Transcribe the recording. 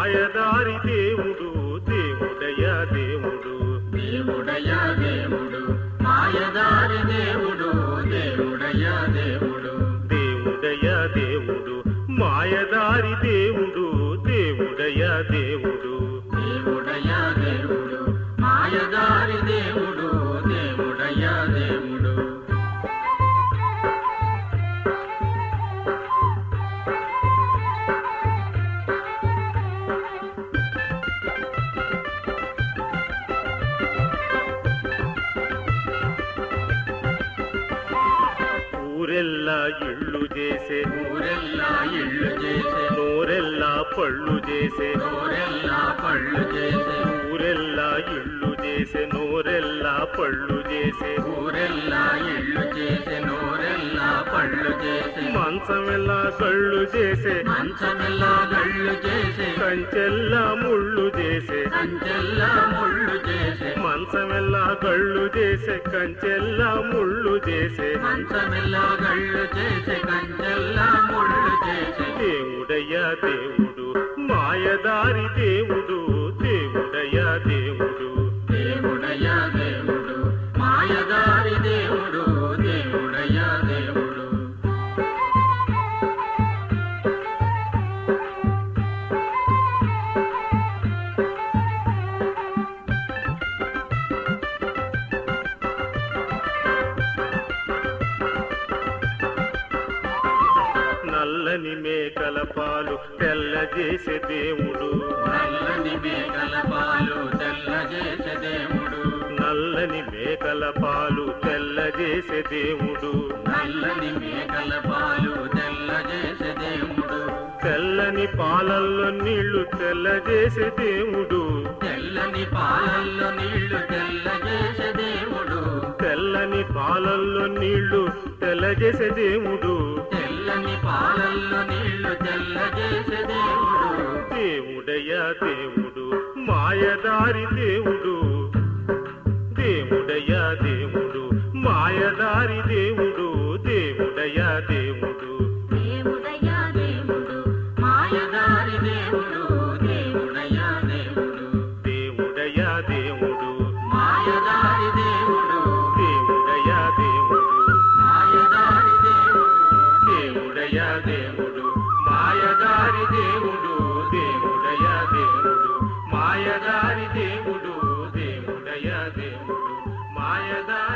మాయదారి దేవుడు దేవుడయ్యా దేవుడు దేవుడయ్యా దేవుడు మాయదారి దేవుడు దేవుడయ్యా దేవుడు దేవుడయ్యా దేవుడు మాయదారి దేవుడు దేవుడయ్యా దేవుడు దేవుడయ్యా దేవుడు మాయదారి దేవుడు దేవుడయ్యా దేవుడు ఊరెల్లా ఇళ్ళు చేసే ఊరెల్లా ఇళ్ళు చేసే నోరెల్లా పళ్ళు చేసే నోరెల్లా పళ్ళు చేసే ఊరెల్లా ఇళ్ళు చేసే నోరెల్లా పళ్ళు చేసే ఊరెల్లా ఇళ్ళు చేసే నోరెల్లా పళ్ళు చేసే మంచమెల్లా కళ్ళు చేసే మంచమెల్లా గళ్ళు చేసే కంచెల్లా ముళ్ళు చేసే కంచెల్లా ముళ్ళు చేసే మంచమెల్లా కళ్ళు చేసే కంచెల్లా ముళ్ళు చేసే మంచమెల్లా గళ్ళు చేసే కంచెల్లా ముళ్ళు చేసే దేవుడయ్యా దేవుడు మాయదారి దేవుడు దేవుడయ్యా దేవుడు దేవుడయ్యా దేవుడు మాయదారి దేవుడు దేవుడయ్యా దేవుడు నల్లని మేకల పాలు తెల్ల చేసే దేవుడు నల్లని మేకల పాలు తెల్ల చేసే దేవుడు నల్లని మేకల పాలు తెల్ల చేసే దేవుడు నల్లని మేకల పాలు తెల్ల చేసే దేవుడు తెల్లని పాలల్లో నీళ్లు తెల్ల చేసే దేవుడు తెల్లని పాలల్లో నీళ్లు తెల్ల చేసే దేవుడు తెల్లని పాలల్లో నీళ్లు తెల్ల చేసే దేవుడు తెల్లని పాలల్లో నీళ్లు తెల్ల చేసే దేవుడు దేవుడయ్యా దేవుడు మాయదారి దేవుడు దేవుడయ్యా దేవుడు మాయదారి దేవుడు దేవుడయ్యా దేవుడు దేవుడయ్యా దేవుడు మాయదారి దేవుడు దేవుడయ్యా దేవుడు దేవుడయ్యా దేవుడు మాయదారి దేవుడు దేవుడయ్యా దేవుడు మాయదారి దేవుడు దేవుడయ్యా దేవుడు మాయదారి దేవుడు దేవుడయ్యా దేవుడు మాయదారి దేవుడు దేవుడయ్యా దేవుడు మాయదారి